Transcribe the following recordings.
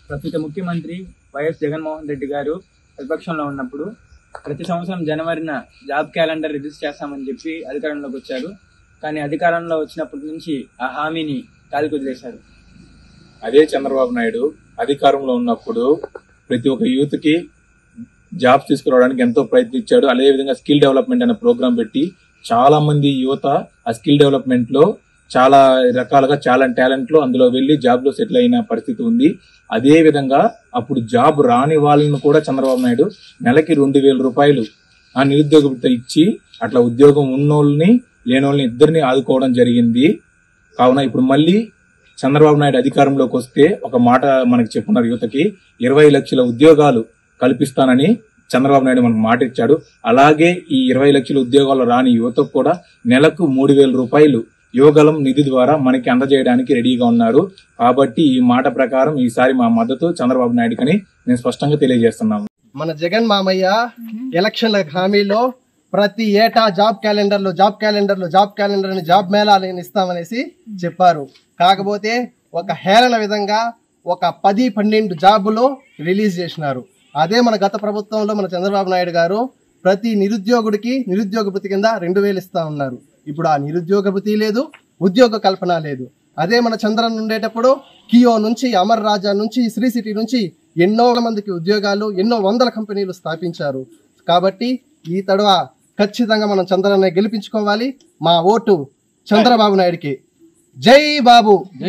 ప్రస్తుత ముఖ్యమంత్రి వైఎస్ జగన్మోహన్ రెడ్డి గారు ప్రతిపక్షంలో ఉన్నప్పుడు ప్రతి సంవత్సరం జనవరిన జాబ్ క్యాలెండర్ రిలీజ్ చేస్తామని చెప్పి అధికారంలోకి వచ్చారు కానీ అధికారంలో వచ్చినప్పటి నుంచి ఆ హామీని గాలి కుదిలేశారు అదే చంద్రబాబు నాయుడు అధికారంలో ఉన్నప్పుడు ప్రతి ఒక్క యూత్ కి జాబ్స్ తీసుకురావడానికి ఎంతో ప్రయత్నించాడు అదే విధంగా స్కిల్ డెవలప్మెంట్ అనే ప్రోగ్రామ్ పెట్టి చాలా మంది యువత ఆ స్కిల్ డెవలప్మెంట్ లో చాలా రకాలుగా చాలా టాలెంట్ లో అందులో వెళ్లి జాబ్ లో సెటిల్ అయిన పరిస్థితి ఉంది అదే విధంగా అప్పుడు జాబ్ రాని వాళ్ళని కూడా చంద్రబాబు నాయుడు నెలకి రెండు వేల రూపాయలు ఆ నిరుద్యోగ భృతి ఇచ్చి అట్లా ఉద్యోగం ఉన్నోళ్ళని లేనోళ్ళని ఇద్దరిని ఆదుకోవడం జరిగింది కావున ఇప్పుడు మళ్ళీ చంద్రబాబు నాయుడు అధికారంలోకి వస్తే ఒక మాట మనకి చెప్పున్నారు యువతకి ఇరవై లక్షల ఉద్యోగాలు కల్పిస్తానని చంద్రబాబు నాయుడు మనకు మాట ఇచ్చాడు అలాగే ఈ ఇరవై లక్షల ఉద్యోగాలు రాని యువతకు కూడా నెలకు మూడు వేల రూపాయలు యువగలం నిధి ద్వారా మనకి అందజేయడానికి రెడీగా ఉన్నారు కాబట్టి ఈ మాట ప్రకారం ఈసారి మా మద్దతు చంద్రబాబు నాయుడుకని నేను స్పష్టంగా తెలియజేస్తున్నాము మన జగన్ మామయ్య ఎలక్షన్ల హామీలో ప్రతి ఏటా జాబ్ క్యాలెండర్ లో జాబ్ క్యాలెండర్ లో జాబ్ క్యాలెండర్ అని జాబ్ మేళాలను ఇస్తామనేసి చెప్పారు కాకపోతే ఒక హేళన విధంగా ఒక పది పన్నెండు జాబులు రిలీజ్ చేసినారు అదే మన గత ప్రభుత్వంలో మన చంద్రబాబు నాయుడు గారు ప్రతి నిరుద్యోగుడికి నిరుద్యోగ భృతి కింద రెండు వేలు ఇస్తా ఉన్నారు ఇప్పుడు ఆ నిరుద్యోగ భృతి లేదు ఉద్యోగ కల్పన లేదు అదే మన చంద్రన్ ఉండేటప్పుడు కియో నుంచి అమర్ రాజా నుంచి శ్రీ సిటీ నుంచి ఎన్నో మందికి ఉద్యోగాలు ఎన్నో వందల కంపెనీలు స్థాపించారు కాబట్టి ఈ తడవ ఖచ్చితంగా మనం చంద్రన్న గెలిపించుకోవాలి మా ఓటు చంద్రబాబు నాయుడికి జై బాబు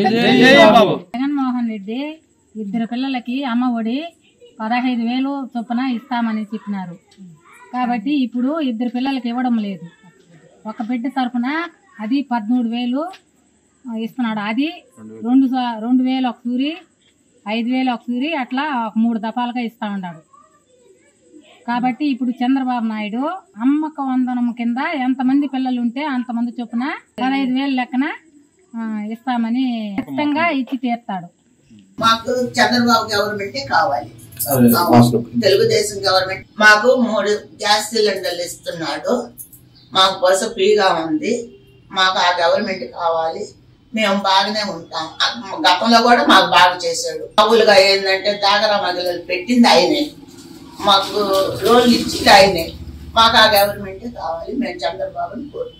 జగన్మోహన్ రెడ్డి ఇద్దరు పిల్లలకి అమ్మ ఒడి పదహైదు వేలు చొప్పున ఇస్తామని చెప్పినారు కాబట్టి ఇప్పుడు ఇద్దరు పిల్లలకి ఇవ్వడం లేదు ఒక బిడ్డ తరపున అది పదమూడు వేలు ఆ, ఇస్తున్నాడు అది రెండు సా- రెండు వేలు ఒక సూరి ఐదు వేలు ఒక సూరి అట్లా ఒక మూడు దఫాలుగా ఇస్తా ఉన్నాడు కాబట్టి ఇప్పుడు చంద్రబాబు నాయుడు అమ్మక వందనం కింద ఎంతమంది పిల్లలు ఉంటే అంతమంది చొప్పున పదహైదు వేలు లెక్కన ఆ, ఇస్తామని ఖచ్చితంగా ఇచ్చి తీర్తాడు మాకు చంద్రబాబు గవర్నమెంటే కావాలి తెలుగుదేశం గవర్నమెంట్ మాకు మూడు గ్యాస్ సిలిండర్లు ఇస్తున్నాడు మాకు బస్సు ఫ్రీగా ఉంది మాకు ఆ గవర్నమెంట్ కావాలి మేము బాగానే ఉంటాం ఆ గతంలో కూడా మాకు బాగా చేశాడు మామూలుగా ఏంటంటే దాగరా మహిళలు పెట్టింది ఆయనే మాకు లోన్లు ఇచ్చింది ఆయనే మాకు ఆ గవర్నమెంటే కావాలి మేము చంద్రబాబుని కోరుకుంటున్నాం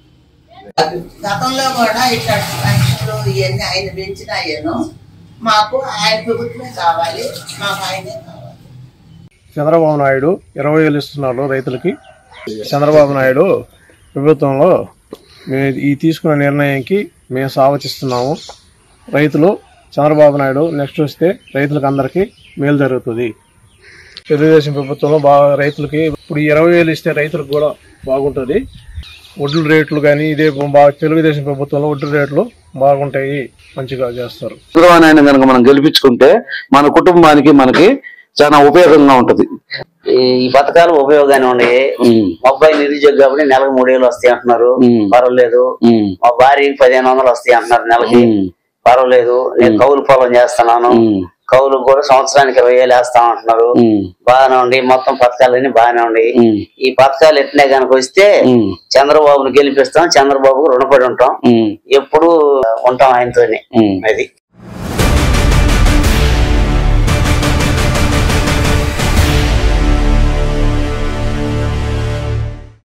గతంలో కూడా ఇట్లాంటి పెన్షన్లు ఇవన్నీ ఆయన పెంచిన అయ్యాను మాకు ఆయన ప్రభుత్వమే కావాలి మాకు ఆయనే కావాలి చంద్రబాబు నాయుడు ఇరవై వేలు ఇస్తున్నారు రైతులకి చంద్రబాబు నాయుడు ప్రభుత్వంలో మేము ఈ తీసుకున్న నిర్ణయానికి మేము స్వాగతిస్తున్నాము రైతులు చంద్రబాబు నాయుడు నెక్స్ట్ వస్తే రైతులకు అందరికీ మేలు జరుగుతుంది తెలుగుదేశం ప్రభుత్వంలో బాగా రైతులకి ఇప్పుడు ఇరవై వేలు ఇస్తే రైతులకు కూడా బాగుంటుంది వడ్లు రేట్లు కానీ ఇదే బాగా తెలుగుదేశం ప్రభుత్వంలో వడ్లు రేట్లు బాగుంటాయి మంచిగా చేస్తారు చంద్రబాబు నాయుడు కనుక మనం గెలిపించుకుంటే మన కుటుంబానికి మనకి చాలా ఉపయోగంగా ఉంటది ఈ ఈ పథకాలు ఉపయోగానే ఉన్నాయి మా అబ్బాయి నిరుద్యోగ కాబట్టి నెలకు మూడు వేలు వస్తాయి అంటున్నారు ఉమ్. పర్వాలేదు ఉమ్, మా భార్యకి పదిహేను వందలు వస్తాయి అంటున్నారు నెలకి ఉమ్, పర్వాలేదు నేను కౌలు పొలం చేస్తున్నాను ఉమ్, కౌలు కూడా సంవత్సరానికి ఇరవై వేలు వేస్తాం అంటున్నారు ఉమ్, బాగానే ఉండి మొత్తం పథకాలన్నీ బాగానే ఉన్నాయి ఉమ్, ఈ పథకాలు ఎట్లనే కనుక వస్తే ఉమ్, చంద్రబాబును గెలిపిస్తాం చంద్రబాబుకు రుణపడి ఉంటాం ఉమ్, ఎప్పుడు ఉంటాం ఆయనతోనే ఉమ్. అది